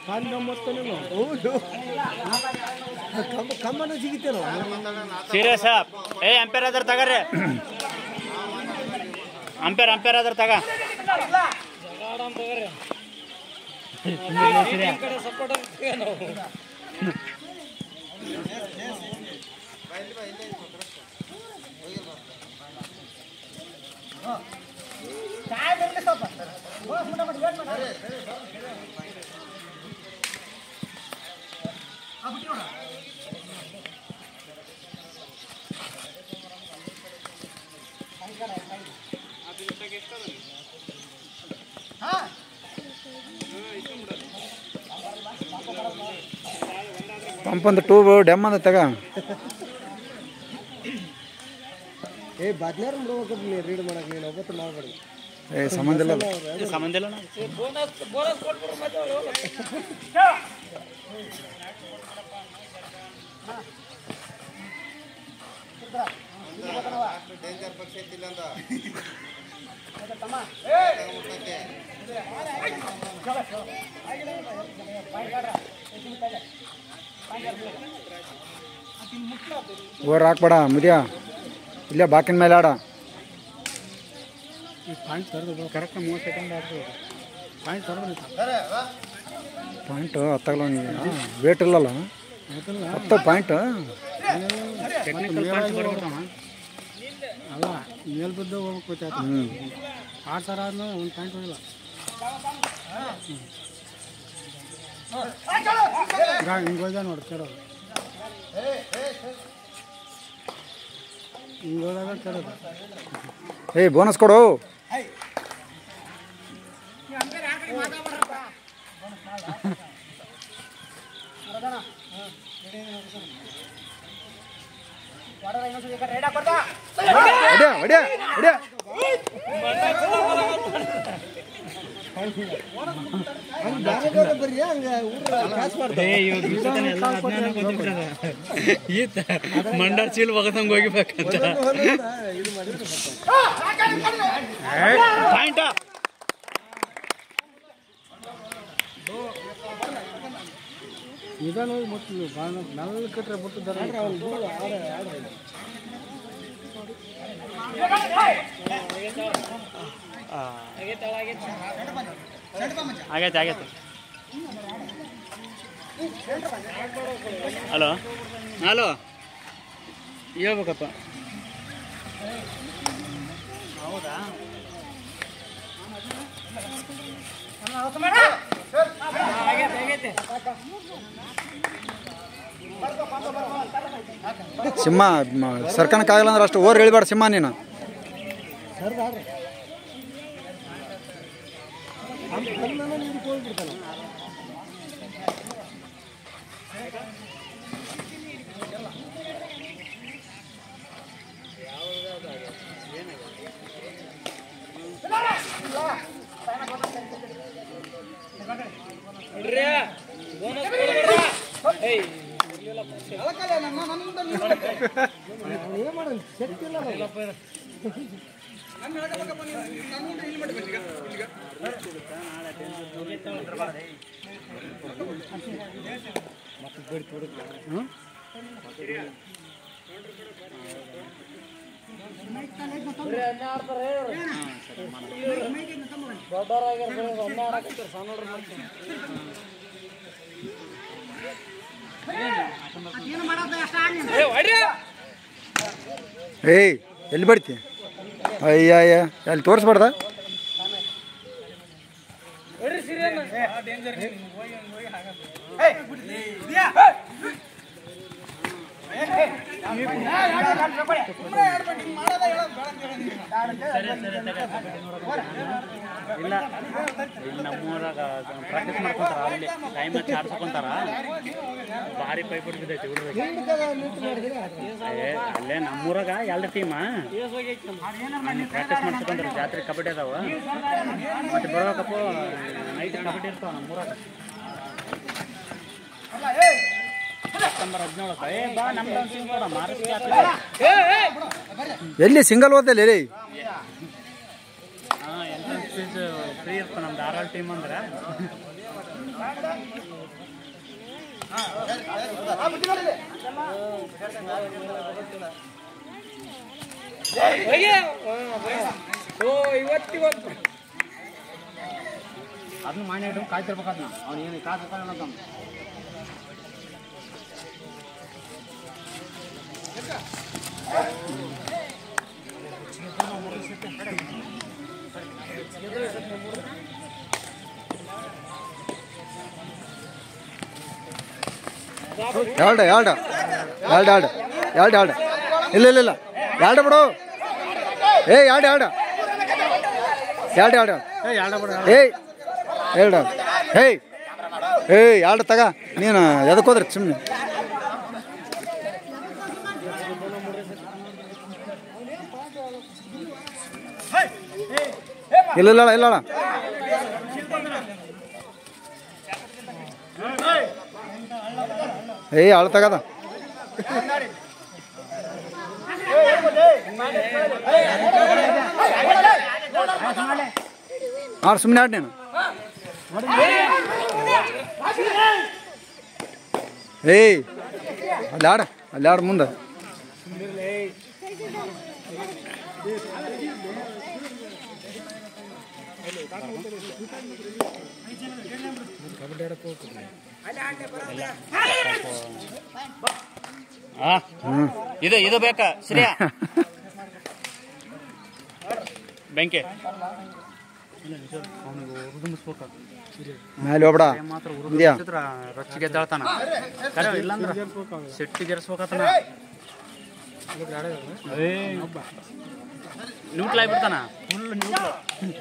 ಹೌದು ಕಮ್ಮ ಕಮ್ಮನ ಸಿಗಿತೇನೋ ಸೀರಿಯಸ್ ಏ ಅಂಪೇರ್ ಅದ್ರ ತಗರ್ರಿ ಅಂಪೇರ್ ಅಂಪೇರ್ ಅದ್ರ ತಗ ಪಂಪ್ ಒಂದು ಟೂಬ್ ಡೆಮ್ ಅಂದ ತಗ ಏ ಬದ್ನಾರ ಬಿಡ್ಬೇಕು ನೀ ರೀಡ್ ಮಾಡಕ್ ನೀನು ಒಬ್ಬತ್ತು ಮಾಡ್ಬೇಡಿ ಏ ಸಂಬಂಧ ಇಲ್ಲ ಅದು. ಸಂಬಂಧ ಇಲ್ಲ ಅಣ್ಣ. ಓವರ್ ಹಾಕ್ಬೇಡ ಮುದಿಯ ಇಲ್ಲೇ ಬಾಕಿನ ಮೇಲೆ ಆಡ ಕರೆಕ್ಟ್ ಮೂವತ್ತು ಸೆಕೆಂಡ್ ಆಗ್ತದೆ ಪಾಯಿಂಟ್ ಹತ್ತಾಗಲ್ಲ ವೇಟ್ ಇಲ್ಲಲ್ಲ ಹತ್ತು ಪಾಯಿಂಟ್ ಟೆಕ್ನಿಕಲ್ ಪಾಯಿಂಟ್ ಬರ್ಬೇಕಮ್ಮ ಅಲ್ಲ ಮೇಲ್ ಬಿದ್ದು ಹೋಗ್ಬೇಕು ಗೊತ್ತಾಯ್ತು ಹ್ಞೂ ಆರು ಸಾವಿರ ಆದ್ಮೇಲೆ ಒಂದು ಪಾಯಿಂಟ್ ಹೋಗಿಲ್ಲ ಹಿಂಗೆ ಹೋದ ನೋಡಿ ಕೆಡೋದು ಹಿಂಗೆ ಹೋದಾಗ ಕೆಡೋದು ಏಯ್ ಬೋನಸ್ ಕೊಡು ಹೊಡ್ಯಾ ಹೊಡ್ಯಾ ಹೊಡ್ಯಾ ಬರ್ರಿ ಹಂಗೆ ಕ್ಯಾಚ್ ಮಾಡ್ತಾರೆ ಈತ ಮಂಡಾರ್ ಚೀಲ ಒಗದಂಗ ಹೋಗಿಬೇಕಂತ ಇದು ಮಾಡಿದ್ರೆ ಪಾಯಿಂಟ್ ನಿಧಾನ ಹೋಗಿ ಮುಟ್ಲಿ ಭಾಳ ಮೆಲ್ಲ ಕಟ್ರೆ ಬಿಟ್ಟಿದ್ದಾರೆ ಆಗೈತೆ ಆಗೈತೆ ಹಲೋ ಹಲೋ ಹೇಳ್ಬೇಕಪ್ಪ ಹೌದಾ ಸಿಂಹ ಸರ್ಕನಕ್ಕಾಗಲ್ಲ ಅಂದ್ರೆ ಅಷ್ಟು ಓವರ್ ಎಳಿಬೇಡ ಸಿಂಹ ನೀನು ಏನು ಮಾಡೋದು ಶಕ್ತಿ ಇಲ್ಲ ನಾವು. ಏಯ್ ಎಲ್ಲಿ ಬಡ್ತಿ ಅಯ್ಯ ಅಯ್ಯ ಅಲ್ಲಿ ತೋರಿಸ್ಬಾರ್ದ ಇಲ್ಲ ಇಲ್ಲಿ ನಮ್ಮೂರಾಗ ಪ್ರಾಕ್ಟೀಸ್ ಮಾಡ್ಕೊಂತಾರ ಅಲ್ಲಿ ಟೈಮ್ ಹಚ್ಚಿ ಆಡ್ಸ್ಕೊಂತಾರ ಭಾರಿ ಪೈಪ್ ಬಿದ್ದೈತಿ ಹುಡುಗರಿಗೆ ಏ ಅಲ್ಲೇ ನಮ್ಮೂರಾಗ ಎರಡು ಟೀಮ ಪ್ರಾಕ್ಟೀಸ್ ಮಾಡ್ಸ್ಕೊಂತಾರ ಜಾತ್ರೆ ಕಬಡ್ಡಿ ಅದಾವ ಮತ್ತೆ ಬರ್ಬೇಕಪ್ಪ ನೈಟ್ ಕಬಡ್ಡಿ ಇರ್ತಾವ ನಮ್ಮೂರಾಗ ಸೆಪ್ಟೆಂಬರ್ ಹದಿನೇಳಕ್ಕೆ ಏ ಬಾ ನಮ್ದು ಒಂದು ಟೀಮ್ ಕೊಡ ಮಾರಸ್ ಎಲ್ಲಿ ಸಿಂಗಲ್ ಓದಲ್ಲಿ ರೀ ಹಾಂ ಎಂಟ್ರೆನ್ಸ್ ಫೀಸ್ ಫ್ರೀ ಇರ್ತಾವ ನಮ್ದು ಧಾರವಾಡ ಟೀಮ್ ಅಂದ್ರೆ ಅದನ್ನ ಮಾಡಿ ಇಟ್ಟು ಕಾಯ್ತಿರ್ಬೇಕು ಅದನ್ನ ಅವ್ನು ಏನು ಕಾಸು ಕಾಣಲ್ಲ ಅಂತ ಎರಡು ಎರಡು ಎರಡು ಎರಡು ಎರಡು ಎರಡು ಇಲ್ಲ ಇಲ್ಲ ಇಲ್ಲ ಎರಡು ಬಿಡು ಏ ಎರಡು ಎರಡು ಎರಡು ಎರಡು ಏಯ್ ಎರಡು ಏಯ್ ಏಯ್ ಎರಡು ತಗ ನೀನು ಎದಕ್ಕೆ ಹೋದ್ರಿ ಸುಮ್ಮನೆ ಇಲ್ಲ ಇಲ್ಲ ಇಲ್ಲ ಏಯ್ ಆಳು ತಗದ ಆಡು ಸುಮ್ಮನೆ ಆಡ್ ನೀನು ಏಯ್ ಅಲ್ಲಿ ಆಡ ಅಲ್ಲಿ ಆಡ ಮುಂದೆ ಇದು ಇದು ಬೇಕಾ ಶ್ರೇಯ ಬೆಂಕಿ ಮೇಲೆ ಹೋಗ್ಬೇಡ ಮಾತ್ರ ಇದೆಯಾ ರೊಚ್ಚಿಗೆ ಎದ್ದಾಳ್ತಾನ ಕರೆ ಇಲ್ಲಂದ್ರ ಸಿಟ್ಟಿಗೆ ಇರಿಸ್ಬೇಕತನ ನ್ಯೂಟ್ಲ್ ಆಗ್ಬಿಡ್ತಾನ ಫುಲ್ ನ್ಯೂಟ್ಲ್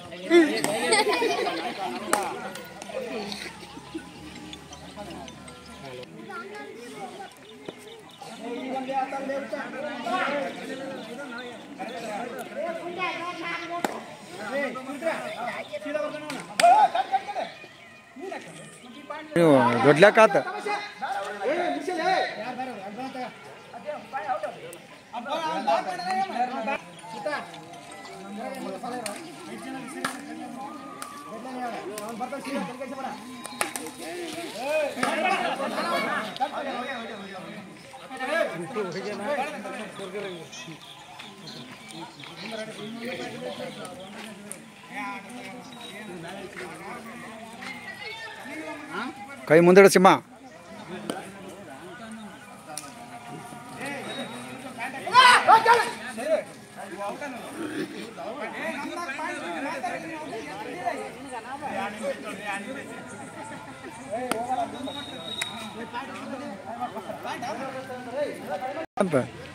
ನೀವು ದೊಡ್ಲಾಕಾತ ಕೈ ಮುಂದಿಡ ಸಿಂಹ ಅಂತ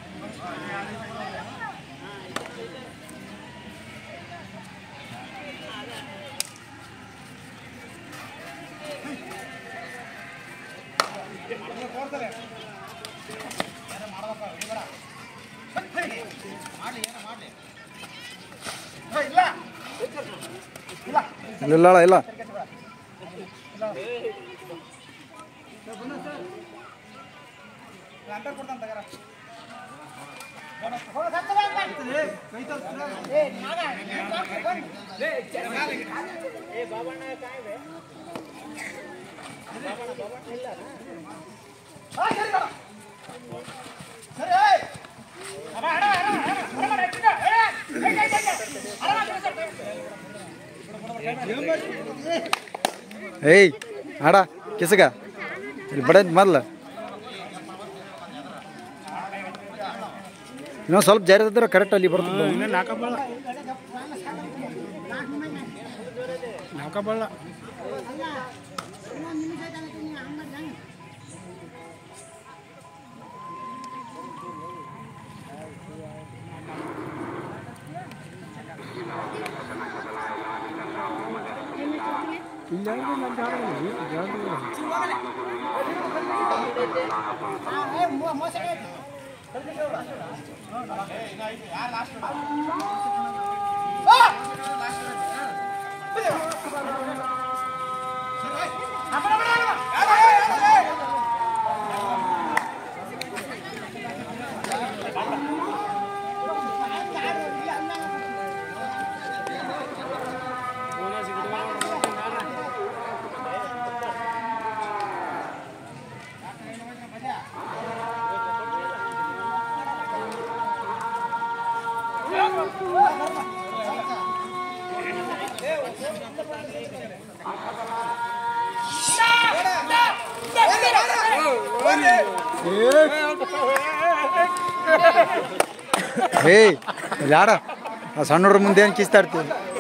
ಇಲ್ಲ ಇಲ್ಲ ಇಲ್ಲ ಏಯ್ ಆಡ ಕಿಸಗ ಇಲ್ಲಿ ಬಡ ಮೊದ್ಲ ಇನ್ನೊಂದು ಸ್ವಲ್ಪ ಜಾರಿ ಇದ್ರೆ ಕರೆಕ್ಟ್ ಅಲ್ಲಿ ಬರ್ತದೆ ನಾಕಬಳ್ಳ ನಾಕಬಳ್ಳ ಏಯ್ ಇಲ್ಲಿ ಆಡ ಆ ಸಣ್ಣ ಹುಡ್ರ ಮುಂದೆ ಏನು ಕಿಸ್ತಾ ಇರ್ತೀವಿ